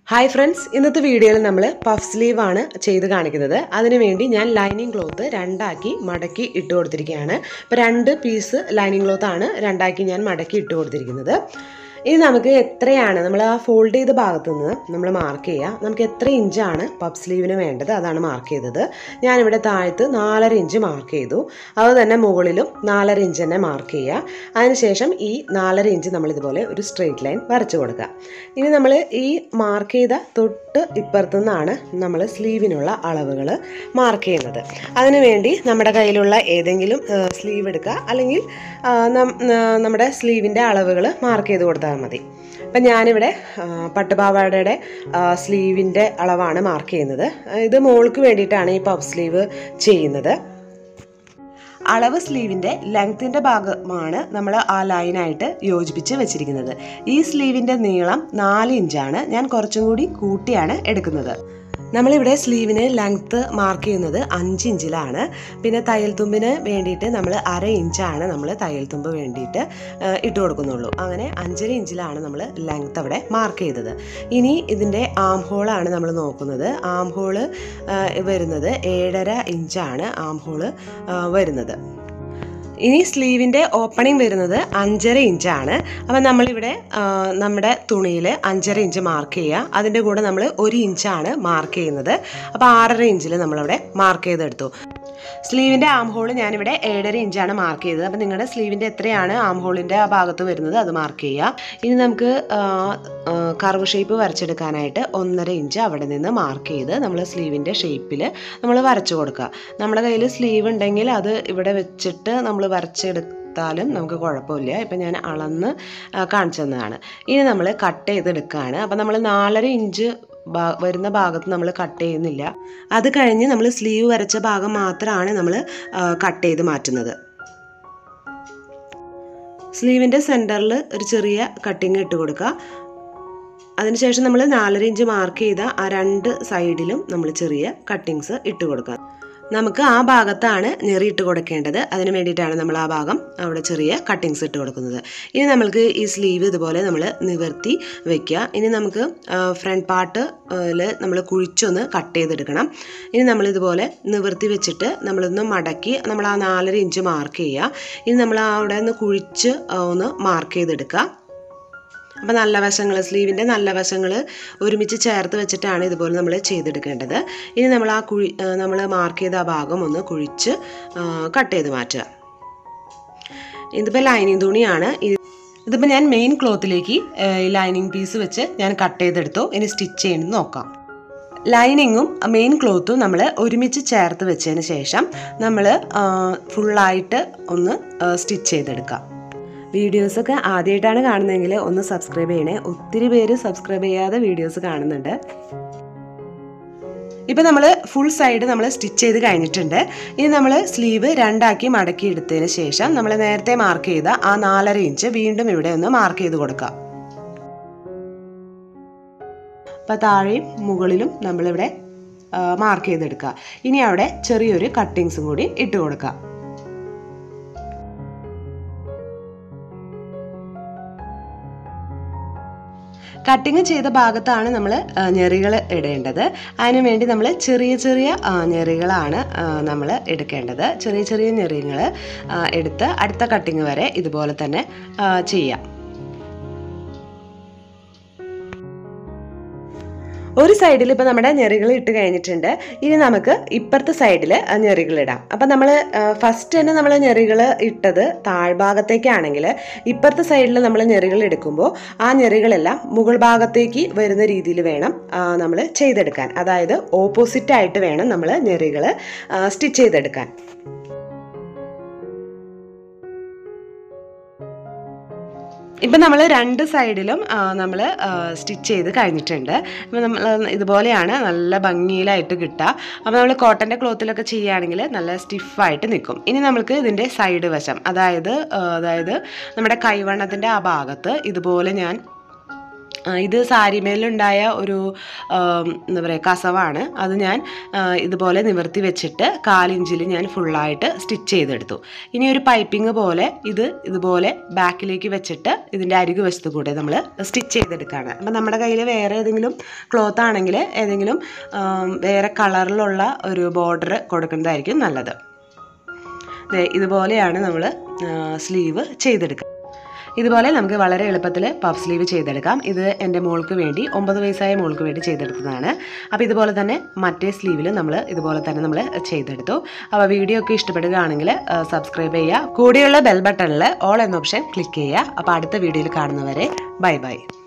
hi friends ഇന്നത്തെ വീഡിയോയിൽ നമ്മൾ പഫ് സ്ലീവ് ആണ് ചെയ്ത് കാണിക്കുന്നത് അതിനുവേണ്ടി ഞാൻ ലൈനിങ് ക്ലോത്ത് രണ്ടാക്കി മടക്കി ഇട്ട് കൊടുത്തിരിക്കുകയാണ് ഇപ്പോൾ രണ്ട് പീസ് ലൈനിങ് ക്ലോത്ത് ആണ് രണ്ടാക്കി ഞാൻ മടക്കി ഇട്ട് കൊടുത്തിരിക്കുന്നത് ഇനി നമുക്ക് എത്രയാണ് നമ്മൾ ആ ഫോൾഡ് ചെയ്ത ഭാഗത്ത് നിന്ന് നമ്മൾ മാർക്ക് ചെയ്യുക നമുക്ക് എത്ര ഇഞ്ചാണ് പഫ് സ്ലീവിന് വേണ്ടത് അതാണ് മാർക്ക് ചെയ്തത് ഞാനിവിടെ താഴത്ത് നാലര ഇഞ്ച് മാർക്ക് ചെയ്തു അത് തന്നെ മുകളിലും നാലര ഇഞ്ച് തന്നെ മാർക്ക് ചെയ്യുക അതിനുശേഷം ഈ നാലര ഇഞ്ച് നമ്മൾ ഇതുപോലെ ഒരു സ്ട്രെയിറ്റ് ലൈൻ വരച്ചു കൊടുക്കുക ഇനി നമ്മൾ ഈ മാർക്ക് ചെയ്ത തൊട്ട് ഇപ്പുറത്തു നിന്നാണ് നമ്മൾ സ്ലീവിനുള്ള അളവുകൾ മാർക്ക് ചെയ്യുന്നത് അതിനുവേണ്ടി നമ്മുടെ കയ്യിലുള്ള ഏതെങ്കിലും സ്ലീവ് എടുക്കുക അല്ലെങ്കിൽ ആ, നം- ആ, നമ്മുടെ സ്ലീവിൻ്റെ അളവുകൾ മാർക്ക് ചെയ്ത് കൊടുത്താൽ മതി അപ്പം ഞാനിവിടെ ആ, പട്ടുപാവാടയുടെ സ്ലീവിൻ്റെ അളവാണ് മാർക്ക് ചെയ്യുന്നത് ഇത് മോൾക്ക് വേണ്ടിയിട്ടാണ് ഈ പഫ് സ്ലീവ് ചെയ്യുന്നത് അളവ് സ്ലീവിൻ്റെ ലെങ്ത്തിൻ്റെ ഭാഗമാണ് നമ്മൾ ആ ലൈനായിട്ട് യോജിപ്പിച്ച് വെച്ചിരിക്കുന്നത് ഈ സ്ലീവിൻ്റെ നീളം നാല് ഇഞ്ചാണ് ഞാൻ കുറച്ചും കൂടി കൂട്ടിയാണ് എടുക്കുന്നത് നമ്മളിവിടെ സ്ലീവിന് ലെങ്ത്ത് മാർക്ക് ചെയ്യുന്നത് അഞ്ച് ഇഞ്ചിലാണ് പിന്നെ തയ്യൽ തുമ്പിന് വേണ്ടിയിട്ട് നമ്മൾ അര ഇഞ്ചാണ് നമ്മൾ തയ്യൽ തുമ്പ് വേണ്ടിയിട്ട് ആ, ഇട്ട് കൊടുക്കുന്നുള്ളൂ അങ്ങനെ അഞ്ചര ഇഞ്ചിലാണ് നമ്മൾ ലെങ്ത്ത് അവിടെ മാർക്ക് ചെയ്തത് ഇനി ഇതിൻ്റെ ആം ഹോളാണ് നമ്മൾ നോക്കുന്നത് ആം ഹോള് വരുന്നത് ഏഴര ഇഞ്ചാണ് ആം ഹോള് വരുന്നത് ഇനി സ്ലീവിൻ്റെ ഓപ്പണിംഗ് വരുന്നത് അഞ്ചര ഇഞ്ചാണ് അപ്പം നമ്മളിവിടെ ആ, നമ്മുടെ തുണിയിൽ അഞ്ചര ഇഞ്ച് മാർക്ക് ചെയ്യുക അതിൻ്റെ കൂടെ നമ്മൾ ഒരു ഇഞ്ചാണ് മാർക്ക് ചെയ്യുന്നത് അപ്പോൾ ആറര ഇഞ്ചിൽ നമ്മളവിടെ മാർക്ക് ചെയ്തെടുത്തു സ്ലീവിൻ്റെ ആം ഹോൾ ഞാനിവിടെ ഏഴര ഇഞ്ചാണ് മാർക്ക് ചെയ്തത് അപ്പം നിങ്ങളുടെ സ്ലീവിൻ്റെ എത്രയാണ് ആം ഹോളിൻ്റെ ആ ഭാഗത്ത് വരുന്നത് അത് മാർക്ക് ചെയ്യുക ഇനി നമുക്ക് കർവ് ഷേപ്പ് വരച്ചെടുക്കാനായിട്ട് ഒന്നര ഇഞ്ച് അവിടെ നിന്ന് മാർക്ക് ചെയ്ത് നമ്മൾ സ്ലീവിൻ്റെ ഷേപ്പിൽ നമ്മൾ വരച്ചു കൊടുക്കുക നമ്മുടെ കയ്യിൽ സ്ലീവ് ഉണ്ടെങ്കിൽ അത് ഇവിടെ വെച്ചിട്ട് നമ്മൾ വരച്ചെടുത്താലും നമുക്ക് കുഴപ്പമില്ല ഇപ്പം ഞാൻ അളന്ന് ആ, കാണിച്ചു തന്നതാണ് ഇനി നമ്മൾ കട്ട് ചെയ്തെടുക്കുകയാണ് അപ്പം നമ്മൾ നാലര ഇഞ്ച് ഭാ- വരുന്ന ഭാഗത്ത് നമ്മൾ കട്ട് ചെയ്യുന്നില്ല അത് കഴിഞ്ഞ് നമ്മൾ സ്ലീവ് വരച്ച ഭാഗം മാത്രമാണ് നമ്മൾ കട്ട് ചെയ്ത് മാറ്റുന്നത് സ്ലീവിൻ്റെ സെൻറ്ററിൽ ഒരു ചെറിയ കട്ടിങ് ഇട്ട് കൊടുക്കുക അതിനുശേഷം നമ്മൾ നാലര ഇഞ്ച് മാർക്ക് ചെയ്ത ആ രണ്ട് സൈഡിലും നമ്മൾ ചെറിയ കട്ടിങ്സ് ഇട്ട് കൊടുക്കുക നമുക്ക് ആ ഭാഗത്താണ് ഞെറി ഇട്ട് കൊടുക്കേണ്ടത് അതിന് വേണ്ടിയിട്ടാണ് നമ്മൾ ആ ഭാഗം അവിടെ ചെറിയ കട്ടിങ്സ് ഇട്ട് കൊടുക്കുന്നത് ഇനി നമ്മൾക്ക് ഈ സ്ലീവ് ഇതുപോലെ നമ്മൾ നിവർത്തി വെക്കുക ഇനി നമുക്ക് ഫ്രണ്ട് പാർട്ട് നമ്മൾ കുഴിച്ചൊന്ന് കട്ട് ചെയ്തെടുക്കണം ഇനി നമ്മൾ ഇതുപോലെ നിവർത്തി വെച്ചിട്ട് നമ്മളൊന്ന് മടക്കി നമ്മൾ ആ നാലര ഇഞ്ച് മാർക്ക് ചെയ്യുക ഇനി നമ്മൾ അവിടെ ഒന്ന് കുഴിച്ച് ആ, ഒന്ന് മാർക്ക് ചെയ്തെടുക്കുക അപ്പോൾ നല്ല വശങ്ങൾ സ്ലീവിൻ്റെ നല്ല വശങ്ങൾ ഒരുമിച്ച് ചേർത്ത് വെച്ചിട്ടാണ് ഇതുപോലെ നമ്മൾ ചെയ്തെടുക്കേണ്ടത് ഇനി നമ്മൾ ആ കുഴി നമ്മൾ മാർക്ക് ചെയ്ത ആ ഭാഗം ഒന്ന് കുഴിച്ച് കട്ട് ചെയ്ത് മാറ്റുക ഇതിപ്പോൾ ലൈനിങ് തുണിയാണ് ഇത് ഇതിപ്പോൾ ഞാൻ മെയിൻ ക്ലോത്തിലേക്ക് ലൈനിങ് പീസ് വെച്ച് ഞാൻ കട്ട് ചെയ്തെടുത്തു ഇനി സ്റ്റിച്ച് ചെയ്യുന്നത് നോക്കാം ലൈനിങ്ങും മെയിൻ ക്ലോത്തും നമ്മൾ ഒരുമിച്ച് ചേർത്ത് വെച്ചതിന് ശേഷം നമ്മൾ ഫുള്ളായിട്ട് ഒന്ന് സ്റ്റിച്ച് ചെയ്തെടുക്കാം വീഡിയോസൊക്കെ ആദ്യമായിട്ടാണ് കാണുന്നതെങ്കിൽ ഒന്ന് സബ്സ്ക്രൈബ് ചെയ്യണേ ഒത്തിരി പേര് സബ്സ്ക്രൈബ് ചെയ്യാതെ വീഡിയോസ് കാണുന്നുണ്ട് ഇപ്പം നമ്മൾ ഫുൾ സൈഡ് നമ്മൾ സ്റ്റിച്ച് ചെയ്ത് കഴിഞ്ഞിട്ടുണ്ട് ഇനി നമ്മൾ സ്ലീവ് രണ്ടാക്കി മടക്കി എടുത്തതിന് ശേഷം നമ്മൾ നേരത്തെ മാർക്ക് ചെയ്ത ആ നാലര ഇഞ്ച് വീണ്ടും ഇവിടെ ഒന്ന് മാർക്ക് ചെയ്ത് കൊടുക്കാം അപ്പം താഴെയും മുകളിലും നമ്മളിവിടെ മാർക്ക് ചെയ്തെടുക്കുക ഇനി അവിടെ ചെറിയൊരു കട്ടിങ്സും കൂടി ഇട്ട് കൊടുക്കുക കട്ടിങ് ചെയ്ത ഭാഗത്താണ് നമ്മൾ ഞെറികൾ ഇടേണ്ടത് അതിനു വേണ്ടി നമ്മൾ ചെറിയ ചെറിയ ആ, ഞെറികളാണ് നമ്മൾ എടുക്കേണ്ടത് ചെറിയ ചെറിയ ഞെറികൾ എടുത്ത് അടുത്ത കട്ടിങ് വരെ ഇതുപോലെ തന്നെ ആ, ചെയ്യാം ഒരു സൈഡിൽ ഇപ്പോൾ നമ്മുടെ ഞെറികൾ ഇട്ട് കഴിഞ്ഞിട്ടുണ്ട് ഇനി നമുക്ക് ഇപ്പുറത്തെ സൈഡിൽ ഞെറികൾ ഇടാം അപ്പം നമ്മൾ ഫസ്റ്റ് തന്നെ നമ്മൾ ഞെറികൾ ഇട്ടത് താഴ്ഭാഗത്തേക്കാണെങ്കിൽ ഇപ്പുറത്തെ സൈഡിൽ നമ്മൾ ഞെറികൾ എടുക്കുമ്പോൾ ആ ഞെറികളെല്ലാം മുകൾ ഭാഗത്തേക്ക് വരുന്ന രീതിയിൽ വേണം നമ്മൾ ചെയ്തെടുക്കാൻ അതായത് ഓപ്പോസിറ്റ് ആയിട്ട് വേണം നമ്മൾ ഞെറികൾ സ്റ്റിച്ച് ചെയ്തെടുക്കാൻ ഇപ്പം നമ്മൾ രണ്ട് സൈഡിലും നമ്മൾ സ്റ്റിച്ച് ചെയ്ത് കഴിഞ്ഞിട്ടുണ്ട് അപ്പം നമ്മൾ ഇതുപോലെയാണ് നല്ല ഭംഗിയിലായിട്ട് കിട്ടുക അപ്പോൾ നമ്മൾ കോട്ടൻ്റെ ക്ലോത്തിലൊക്കെ ചെയ്യുകയാണെങ്കിൽ നല്ല സ്റ്റിഫായിട്ട് നിൽക്കും ഇനി നമുക്ക് ഇതിൻ്റെ സൈഡ് വശം അതായത് ആ, അതായത് നമ്മുടെ കൈവണ്ണത്തിൻ്റെ ആ ഭാഗത്ത് ഇതുപോലെ ഞാൻ ആ, ഇത് സാരിമേലുണ്ടായ ഒരു ആം, എന്താ പറയുക കസവാണ് അത് ഞാൻ ആ, ഇതുപോലെ നിവർത്തി വെച്ചിട്ട് കാലിഞ്ചിൽ ഞാൻ ഫുള്ളായിട്ട് സ്റ്റിച്ച് ചെയ്തെടുത്തു ഇനി ഒരു പൈപ്പിംഗ് പോലെ ഇത് ഇതുപോലെ ബാക്കിലേക്ക് വെച്ചിട്ട് ഇതിൻ്റെ അരികു വശത്ത് കൂടെ നമ്മൾ സ്റ്റിച്ച് ചെയ്തെടുക്കുകയാണ് അപ്പം നമ്മുടെ കയ്യിൽ വേറെ ഏതെങ്കിലും ക്ലോത്ത് ആണെങ്കിൽ ഏതെങ്കിലും ആം, വേറെ കളറിലുള്ള ഒരു ബോർഡർ കൊടുക്കുന്നതായിരിക്കും നല്ലത് ദേ ഇതുപോലെയാണ് നമ്മൾ സ്ലീവ് ചെയ്തെടുക്കുക ഇതുപോലെ നമുക്ക് വളരെ എളുപ്പത്തിൽ പഫ് സ്ലീവ് ചെയ്തെടുക്കാം ഇത് എൻ്റെ മോൾക്ക് വേണ്ടി ഒമ്പത് വയസ്സായ മോൾക്ക് വേണ്ടി ചെയ്തെടുത്തതാണ് അപ്പോൾ ഇതുപോലെ തന്നെ മറ്റേ സ്ലീവിൽ നമ്മൾ ഇതുപോലെ തന്നെ നമ്മൾ ചെയ്തെടുത്തു അപ്പോൾ വീഡിയോ ഒക്കെ ഇഷ്ടപ്പെടുകയാണെങ്കിൽ സബ്സ്ക്രൈബ് ചെയ്യുക കൂടെയുള്ള ബെൽ ബട്ടണിൽ ഓൾ എന്ന ഓപ്ഷൻ ക്ലിക്ക് ചെയ്യുക അപ്പോൾ അടുത്ത വീഡിയോയിൽ കാണുന്നവരെ ബൈ ബൈ